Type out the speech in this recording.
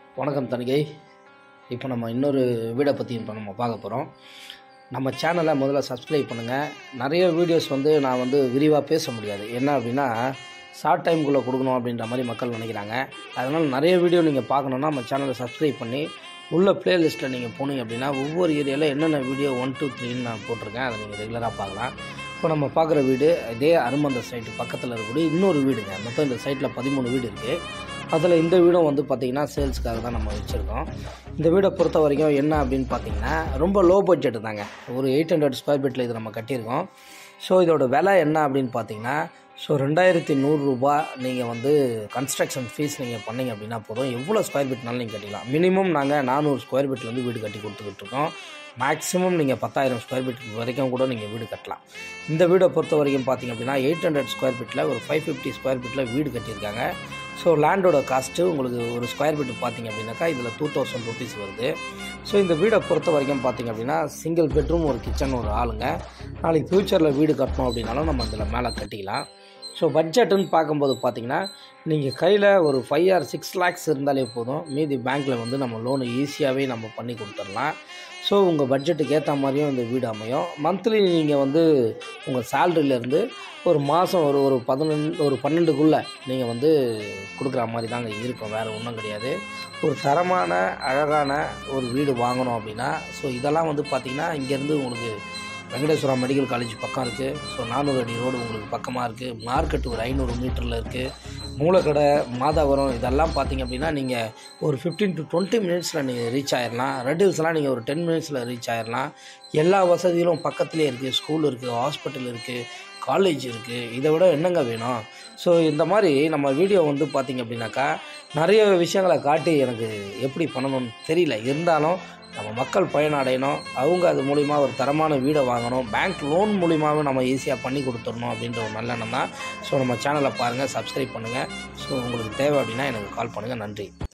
வணக்கம் தணிகை இப்போ நம்ம இன்னொரு வீடை பற்றி இப்போ நம்ம பார்க்க போகிறோம் நம்ம சேனலை முதல்ல சப்ஸ்கிரைப் பண்ணுங்கள் நிறைய வீடியோஸ் வந்து நான் வந்து விரிவாக பேச முடியாது என்ன அப்படின்னா ஷார்ட் டைம்குள்ளே கொடுக்கணும் அப்படின்ற மாதிரி மக்கள் நினைக்கிறாங்க அதனால் நிறைய வீடியோ நீங்கள் பார்க்கணுன்னா நம்ம சேனலை சப்ஸ்கிரைப் பண்ணி உள்ள பிளேலிஸ்ட்டில் நீங்கள் போனீங்க அப்படின்னா ஒவ்வொரு ஏரியாவில் என்னென்ன வீடியோ ஒன் டூ த்ரீன்னு நான் போட்டிருக்கேன் அதை நீங்கள் ரெகுலராக பார்க்கலாம் இப்போ நம்ம பார்க்குற வீடு இதே அருமந்த சைட்டு பக்கத்தில் இருக்கக்கூடிய இன்னொரு வீடுங்க மொத்தம் இந்த சைட்டில் பதிமூணு வீடு இருக்குது அதில் இந்த வீடும் வந்து பார்த்திங்கன்னா சேல்ஸ்க்காக தான் நம்ம வச்சுருக்கோம் இந்த வீடை பொறுத்த வரைக்கும் என்ன அப்படின்னு பார்த்தீங்கன்னா ரொம்ப லோ பட்ஜெட் தாங்க ஒரு எயிட் ஹண்ட்ரட் ஸ்கொயர் ஃபீட்டில் இது நம்ம கட்டியிருக்கோம் ஸோ இதோட விலை என்ன அப்படின்னு பார்த்தீங்கன்னா ஸோ ரெண்டாயிரத்தி நூறுரூபா நீங்கள் வந்து கன்ஸ்ட்ரக்ஷன் ஃபீஸ் நீங்கள் பண்ணீங்க அப்படின்னா போதும் எவ்வளோ ஸ்கொயர் ஃபீட்னாலும் நீங்கள் கட்டிக்கலாம் மினிமம் நாங்கள் நானூறு ஸ்கொயர் ஃபீட்லேருந்து வீடு கட்டி கொடுத்துக்கிட்டு இருக்கோம் மேக்ஸிமம் நீங்கள் பத்தாயிரம் ஸ்கொயர் ஃபீட் வரைக்கும் கூட நீங்கள் வீடு கட்டலாம் இந்த வீடை பொறுத்த வரைக்கும் பார்த்தீங்க அப்படின்னா எயிட் ஹண்ட்ரட் ஸ்கொயர் ஃபீட்டில் ஒரு ஃபைவ் ஃபிஃப்டி ஸ்கொயர் ஃபீட்டில் வீடு கட்டியிருக்காங்க ஸோ லேண்டோட காஸ்ட்டு உங்களுக்கு ஒரு ஸ்கொயர் ஃபீட் பார்த்தீங்க அப்படின்னாக்கா இதில் டூ தௌசண்ட் ருபீஸ் வருது ஸோ இந்த வீடை பொறுத்த வரைக்கும் பார்த்தீங்க அப்படின்னா சிங்கிள் பெட்ரூம் ஒரு கிச்சன் ஒரு ஆளுங்க நாளைக்கு ஃப்யூச்சரில் வீடு கட்டணும் அப்படின்னாலும் நம்ம இதில் மேலே கட்டிக்கலாம் ஸோ பட்ஜெட்டுன்னு பார்க்கும்போது பார்த்தீங்கன்னா நீங்கள் கையில் ஒரு ஃபைவ் ஆர் சிக்ஸ் லேக்ஸ் இருந்தாலே போதும் மீதி பேங்க்கில் வந்து நம்ம லோனு ஈஸியாகவே நம்ம பண்ணி கொடுத்துடலாம் ஸோ உங்கள் பட்ஜெட்டுக்கு ஏற்ற மாதிரியும் இந்த வீடு அமையும் மந்த்லி நீங்கள் வந்து உங்கள் சேல்ரியிலேருந்து ஒரு மாதம் ஒரு ஒரு பதினொன்று ஒரு பன்னெண்டுக்குள்ளே நீங்கள் வந்து கொடுக்குற மாதிரி தாங்க இருக்கும் வேறு ஒன்றும் கிடையாது ஒரு தரமான அழகான ஒரு வீடு வாங்கணும் அப்படின்னா ஸோ இதெல்லாம் வந்து பார்த்திங்கன்னா இங்கேருந்து உங்களுக்கு வெங்கடேஸ்வரா மெடிக்கல் காலேஜ் பக்கம் இருக்குது ஸோ நானூறு அடி ரோடு உங்களுக்கு பக்கமாக இருக்குது மார்க்கெட் ஒரு ஐநூறு மீட்டரில் இருக்குது மூலக்கடை மாதாவரம் இதெல்லாம் பார்த்தீங்க அப்படின்னா நீங்கள் ஒரு ஃபிஃப்டீன் டு டுவெண்ட்டி மினிட்ஸில் நீங்கள் ரீச் ஆயிடலாம் ரெட் ஹில்ஸ்லாம் நீங்கள் ஒரு டென் மினிட்ஸில் ரீச் ஆயிடலாம் எல்லா வசதிகளும் பக்கத்துலேயே இருக்குது ஸ்கூல் இருக்குது ஹாஸ்பிட்டல் இருக்குது காலேஜ் இருக்குது இதை விட என்னங்க வேணும் ஸோ இந்த மாதிரி நம்ம வீடியோ வந்து பார்த்திங்க அப்படின்னாக்கா நிறைய விஷயங்களை காட்டி எனக்கு எப்படி பண்ணணும்னு தெரியல இருந்தாலும் நம்ம மக்கள் பயனடையணும் அவங்க அது மூலிமா ஒரு தரமான வீடை வாங்கணும் பேங்க் லோன் மூலிமாவும் நம்ம ஈஸியாக பண்ணி கொடுத்துடணும் அப்படின்ற ஒரு நல்ல எண்ணம் தான் ஸோ நம்ம சேனலை பாருங்கள் சப்ஸ்கிரைப் பண்ணுங்கள் ஸோ உங்களுக்கு தேவை அப்படின்னா எனக்கு கால் பண்ணுங்கள் நன்றி